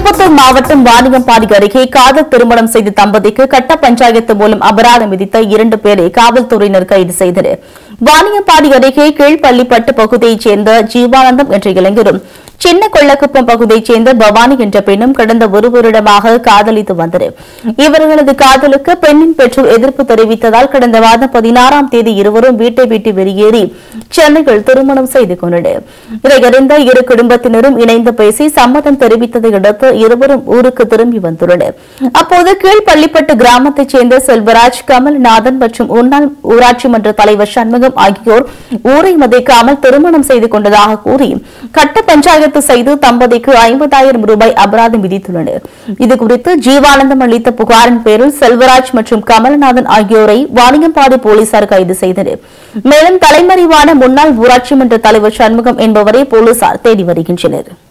திருப்பத்தூர் மாவட்டம் வாணியம்பாடி அருகே காதல் திருமணம் செய்த தம்பதிக்கு கட்ட பஞ்சாயத்து மூலம் அபராதம் விதித்த இரண்டு பேரை காவல்துறையினர் கைது செய்தனர் வாணியம்பாடி அருகே கீழ்பள்ளிப்பட்டு பகுதியைச் சேர்ந்த ஜீவானந்தம் என்ற இளைஞரும் சின்ன கொள்ளக்குப்பம் பகுதியைச் சேர்ந்த பவானி என்ற பெண்ணும் கடந்த ஒரு வருடமாக காதலித்து வந்தனர் இவர்களது காதலுக்கு பெண்ணின் பெற்றோர் எதிர்ப்பு தெரிவித்ததால் கடந்த மாதம் பதினாறாம் தேதி இருவரும் வீட்டை விட்டு வெளியேறி சென்னையில் திருமணம் செய்து கொண்டனர் இதையறிந்த இரு குடும்பத்தினரும் இணைந்து பேசி சம்மதம் தெரிவித்ததை அடுத்து இருவரும் ஊருக்கு திரும்பி வந்துள்ளனர் அப்போது கீழ்பள்ளிப்பட்டு கிராமத்தைச் சேர்ந்த செல்வராஜ் கமல்நாதன் மற்றும் முன்னாள் ஊராட்சி மன்ற தலைவர் சண்முகம் ஆகியோர் ஊரை மதிக்காமல் திருமணம் செய்து கொண்டதாக கூறி கட்ட பஞ்சாயத்து செய்து தம்பதிக்கு ஐம்பதாயிரம் ரூபாய் அபராதம் விதித்துள்ளனர் இதுகுறித்து ஜீவானந்தம் அளித்த புகாரின் பேரில் செல்வராஜ் மற்றும் கமல்நாதன் ஆகியோரை வாணியம்பாடி போலீசார் கைது செய்தனர் மேலும் தலைமறைவான முன்னாள் ஊராட்சி மன்ற தலைவர் சண்முகம் என்பவரை போலீசார் தேடி வருகின்றனர்